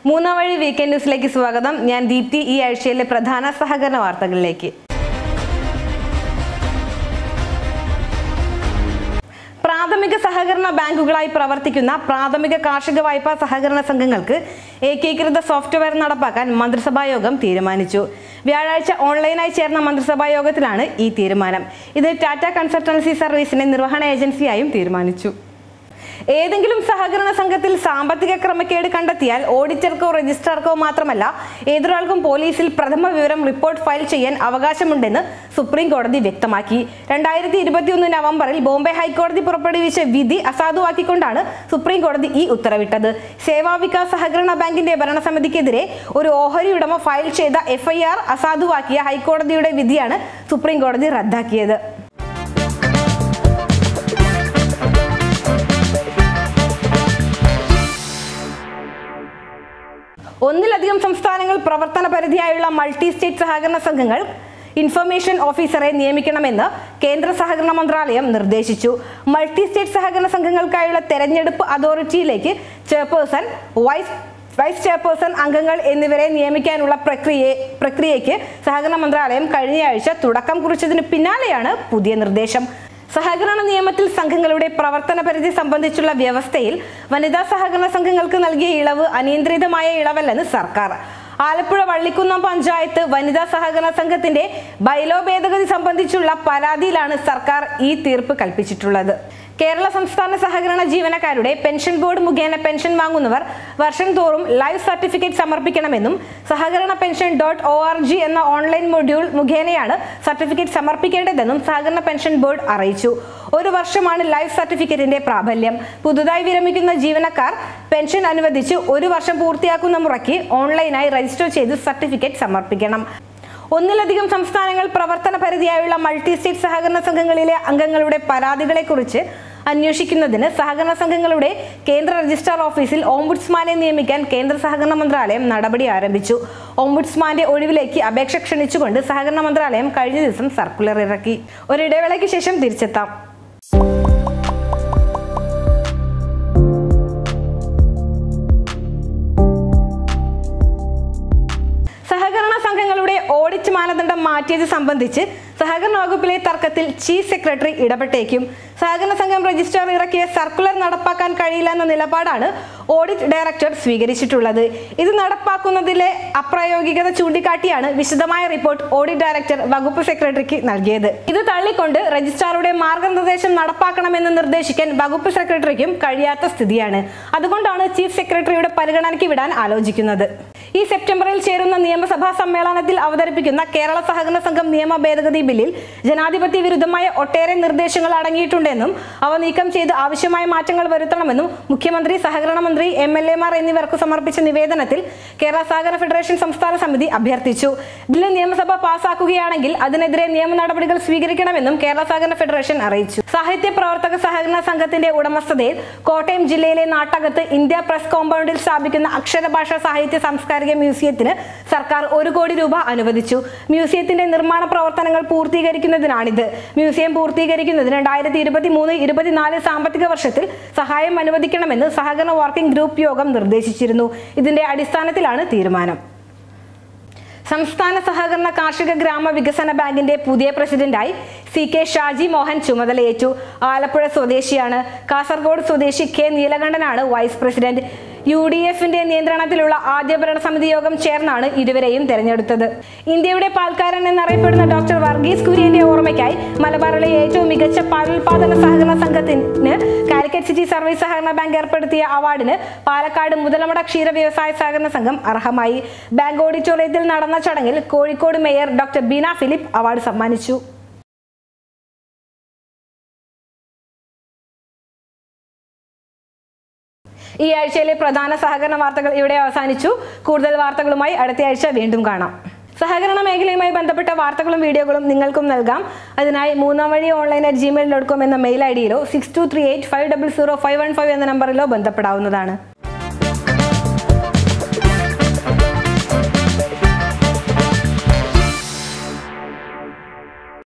മൂന്നാം വഴി വീക്കെൻഡ് ന്യൂസിലേക്ക് സ്വാഗതം ഞാൻ ദീപ്തി ഈ ആഴ്ചയിലെ പ്രധാന സഹകരണ വാർത്തകളിലേക്ക് പ്രാഥമിക സഹകരണ ബാങ്കുകളായി പ്രവർത്തിക്കുന്ന പ്രാഥമിക കാർഷിക വായ്പാ സഹകരണ സംഘങ്ങൾക്ക് ഏകീകൃത സോഫ്റ്റ്വെയർ നടപ്പാക്കാൻ മന്ത്രിസഭാ യോഗം തീരുമാനിച്ചു വ്യാഴാഴ്ച ഓൺലൈനായി ചേർന്ന മന്ത്രിസഭാ യോഗത്തിലാണ് ഈ തീരുമാനം ഇത് ടാറ്റ കൺസൾട്ടൻസി സർവീസിനെ നിർവഹണ ഏജൻസിയായും തീരുമാനിച്ചു ഏതെങ്കിലും സഹകരണ സംഘത്തിൽ സാമ്പത്തിക ക്രമക്കേട് കണ്ടെത്തിയാൽ ഓഡിറ്റർക്കോ രജിസ്ട്രാർക്കോ മാത്രമല്ല ഏതൊരാൾക്കും പോലീസിൽ പ്രഥമ വിവരം റിപ്പോർട്ട് ഫയൽ ചെയ്യാൻ അവകാശമുണ്ടെന്ന് സുപ്രീം കോടതി വ്യക്തമാക്കി രണ്ടായിരത്തി ഇരുപത്തിയൊന്ന് നവംബറിൽ ബോംബെ ഹൈക്കോടതി പുറപ്പെടുവിച്ച വിധി അസാധുവാക്കിക്കൊണ്ടാണ് സുപ്രീം കോടതി ഈ ഉത്തരവിട്ടത് സേവാ വികാസ് സഹകരണ ബാങ്കിന്റെ ഭരണസമിതിക്കെതിരെ ഒരു ഓഹരി ഉടമ ഫയൽ ചെയ്ത എഫ്ഐആർ അസാധുവാക്കിയ ഹൈക്കോടതിയുടെ വിധിയാണ് സുപ്രീം കോടതി റദ്ദാക്കിയത് ഒന്നിലധികം സംസ്ഥാനങ്ങൾ പ്രവർത്തന പരിധിയായുള്ള മൾട്ടി സ്റ്റേറ്റ് സഹകരണ സംഘങ്ങൾ ഇൻഫർമേഷൻ ഓഫീസറെ നിയമിക്കണമെന്ന് കേന്ദ്ര സഹകരണ മന്ത്രാലയം നിർദ്ദേശിച്ചു മൾട്ടി സ്റ്റേറ്റ് സഹകരണ സംഘങ്ങൾക്കായുള്ള തെരഞ്ഞെടുപ്പ് അതോറിറ്റിയിലേക്ക് ചെയർപേഴ്സൺ വൈസ് വൈസ് ചെയർപേഴ്സൺ അംഗങ്ങൾ എന്നിവരെ നിയമിക്കാനുള്ള പ്രക്രിയ പ്രക്രിയയ്ക്ക് സഹകരണ മന്ത്രാലയം കഴിഞ്ഞയാഴ്ച തുടക്കം കുറിച്ചതിന് പിന്നാലെയാണ് പുതിയ നിർദ്ദേശം സഹകരണ നിയമത്തിൽ സംഘങ്ങളുടെ പ്രവർത്തന പരിധി സംബന്ധിച്ചുള്ള വ്യവസ്ഥയിൽ വനിതാ സഹകരണ സംഘങ്ങൾക്ക് നൽകിയ ഇളവ് അനിയന്ത്രിതമായ ഇളവല്ലെന്ന് സർക്കാർ ആലപ്പുഴ വള്ളിക്കുന്നം പഞ്ചായത്ത് വനിതാ സഹകരണ സംഘത്തിന്റെ ബൈലോ ഭേദഗതി സംബന്ധിച്ചുള്ള പരാതിയിലാണ് സർക്കാർ ഈ തീർപ്പ് കൽപ്പിച്ചിട്ടുള്ളത് കേരള സംസ്ഥാന സഹകരണ ജീവനക്കാരുടെ പെൻഷൻ ബോർഡ് മുഖേന പെൻഷൻ വാങ്ങുന്നവർ വർഷം തോറും ലൈഫ് സർട്ടിഫിക്കറ്റ് സമർപ്പിക്കണമെന്നും സഹകരണ pension dot O R G എന്ന ഓൺലൈൻ മൊഡ്യൂൾ മുഖേനയാണ് സർട്ടിഫിക്കറ്റ് സമർപ്പിക്കേണ്ടതെന്നും സഹകരണ പെൻഷൻ ബോർഡ് അറിയിച്ചു ഒരു വർഷമാണ് ലൈഫ് സർട്ടിഫിക്കറ്റിന്റെ പ്രാബല്യം പുതുതായി വിരമിക്കുന്ന ജീവനക്കാർ പെൻഷൻ അനുവദിച്ച് ഒരു വർഷം പൂർത്തിയാക്കുന്ന മുറയ്ക്ക് ഓൺലൈനായി രജിസ്റ്റർ ചെയ്ത് സർട്ടിഫിക്കറ്റ് സമർപ്പിക്കണം ഒന്നിലധികം സംസ്ഥാനങ്ങൾ പ്രവർത്തന പരിധിയായുള്ള മൾട്ടി സ്റ്റേറ്റ് സഹകരണ സംഘങ്ങളിലെ അംഗങ്ങളുടെ പരാതികളെക്കുറിച്ച് അന്വേഷിക്കുന്നതിന് സഹകരണ സംഘങ്ങളുടെ കേന്ദ്ര രജിസ്ട്രാർ ഓഫീസിൽ ഓംബുഡ്സ്മാനെ നിയമിക്കാൻ കേന്ദ്ര സഹകരണ മന്ത്രാലയം നടപടി ആരംഭിച്ചു ഓംബുഡ്സ്മാന്റെ ഒഴിവിലേക്ക് അപേക്ഷ ക്ഷണിച്ചുകൊണ്ട് സഹകരണ മന്ത്രാലയം കഴിഞ്ഞ ദിവസം സർക്കുലർ ഇറക്കി ഒരിടവേളയ്ക്ക് ശേഷം തിരിച്ചെത്താം സഹകരണ സംഘങ്ങളുടെ ഓഡിറ്റ് മാനദണ്ഡം മാറ്റിയത് സംബന്ധിച്ച് സഹകരണ വകുപ്പിലെ തർക്കത്തിൽ ചീഫ് സെക്രട്ടറി ഇടപെട്ടേക്കും സഹകരണ സംഘം രജിസ്ട്രാർ ഇറക്കിയ സർക്കുലർ നടപ്പാക്കാൻ കഴിയില്ല എന്ന നിലപാടാണ് ഓഡിറ്റ് ഡയറക്ടർ സ്വീകരിച്ചിട്ടുള്ളത് ഇത് നടപ്പാക്കുന്നതിലെ അപ്രായോഗികത ചൂണ്ടിക്കാട്ടിയാണ് വിശദമായ റിപ്പോർട്ട് ഓഡിറ്റ് ഡയറക്ടർ വകുപ്പ് സെക്രട്ടറിക്ക് നൽകിയത് ഇത് തള്ളിക്കൊണ്ട് രജിസ്ട്രാറുടെ മാർഗനിർദ്ദേശം നടപ്പാക്കണമെന്ന് നിർദ്ദേശിക്കാൻ വകുപ്പ് സെക്രട്ടറിക്കും കഴിയാത്ത സ്ഥിതിയാണ് അതുകൊണ്ടാണ് ചീഫ് സെക്രട്ടറിയുടെ പരിഗണനയ്ക്ക് വിടാൻ ആലോചിക്കുന്നത് ഈ സെപ്റ്റംബറിൽ ചേരുന്ന നിയമസഭാ സമ്മേളനത്തിൽ അവതരിപ്പിക്കുന്ന കേരള സഹകരണ സംഘം നിയമ ഭേദഗതി ബില്ലിൽ ജനാധിപത്യ വിരുദ്ധമായ ഒട്ടേറെ നിർദ്ദേശങ്ങൾ അടങ്ങിയിട്ടുണ്ടെന്നും അവ നീക്കം ചെയ്ത് ആവശ്യമായ മാറ്റങ്ങൾ വരുത്തണമെന്നും മുഖ്യമന്ത്രി സഹകരണ മന്ത്രി എം എൽ എമാർ എന്നിവർക്ക് സമർപ്പിച്ച നിവേദനത്തിൽ കേരള സഹകരണ ഫെഡറേഷൻ സംസ്ഥാന സമിതി അഭ്യർത്ഥിച്ചു ബില്ല് നിയമസഭ പാസാക്കുകയാണെങ്കിൽ അതിനെതിരെ നിയമ നടപടികൾ സ്വീകരിക്കണമെന്നും കേരള സഹകരണ ഫെഡറേഷൻ അറിയിച്ചു സാഹിത്യ പ്രവർത്തക സഹകരണ സംഘത്തിന്റെ ഉടമസ്ഥതയിൽ കോട്ടയം ജില്ലയിലെ നാട്ടകത്ത് ഇന്ത്യ പ്രസ് കോമ്പൗണ്ടിൽ സ്ഥാപിക്കുന്ന അക്ഷരഭാഷ സാഹിത്യ സാംസ്കാരിക മ്യൂസിയത്തിന് സർക്കാർ ഒരു കോടി രൂപ അനുവദിച്ചു മ്യൂസിയത്തിന്റെ നിർമ്മാണ പ്രവർത്തനങ്ങൾ പൂർത്തീകരിക്കുന്നതിനാണിത് മ്യൂസിയം പൂർത്തീകരിക്കുന്നതിന് രണ്ടായിരത്തി ഇരുപത്തി മൂന്ന് ഇരുപത്തിനാല് സാമ്പത്തിക വർഷത്തിൽ സഹായം അനുവദിക്കണമെന്ന് സഹകരണ വർക്കിംഗ് ഗ്രൂപ്പ് യോഗം നിർദ്ദേശിച്ചിരുന്നു ഇതിന്റെ അടിസ്ഥാനത്തിലാണ് തീരുമാനം സംസ്ഥാന സഹകരണ കാർഷിക ഗ്രാമ വികസന ബാങ്കിന്റെ പുതിയ പ്രസിഡന്റായി സി കെ ഷാജി മോഹൻ ചുമതലയേറ്റു ആലപ്പുഴ സ്വദേശിയാണ് കാസർഗോഡ് സ്വദേശി കെ നീലകണ്ഠനാണ് വൈസ് പ്രസിഡന്റ് യു ഡി എഫിന്റെ നിയന്ത്രണത്തിലുള്ള ആദ്യ ഭരണസമിതി യോഗം ചേർന്നാണ് ഇരുവരെയും തെരഞ്ഞെടുത്തത് ഇന്ത്യയുടെ പാൽക്കാരൻ എന്നറിയപ്പെടുന്ന ഡോക്ടർ വർഗീസ് കുര്യന്റെ ഓർമ്മയ്ക്കായി മലബാറിലെ ഏറ്റവും മികച്ച പാലുൽപാദന സഹകരണ സംഘത്തിന് കാലിക്കറ്റ് സിറ്റി സർവീസ് സഹകരണ ബാങ്ക് ഏർപ്പെടുത്തിയ അവാർഡിന് പാലക്കാട് മുതലമട ക്ഷീര വ്യവസായ സഹകരണ സംഘം അർഹമായി ബാങ്ക് ഓഡിറ്റോറിയത്തിൽ നടന്ന ചടങ്ങിൽ Kozhikode mayor doctor Beena Philip award സമ്മാനിച്ചു ഈ ആഴ്ചയിലെ പ്രധാന സഹകരണ വാർത്തകൾ ഇവിടെ അവസാനിച്ചു കൂടുതൽ വാർത്തകളുമായി അടുത്ത ആഴ്ച വീണ്ടും കാണാം സഹകരണ മേഖലയുമായി ബന്ധപ്പെട്ട വാർത്തകളും വീഡിയോകളും നിങ്ങൾക്കും നൽകാം അതിനായി മൂന്നാം വഴി online at Gmail dot com എന്ന മെയിൽ ഐ ഡിയിലോ six two three eight five double zero five one five എന്ന നമ്പറിലോ ബന്ധപ്പെടാവുന്നതാണ്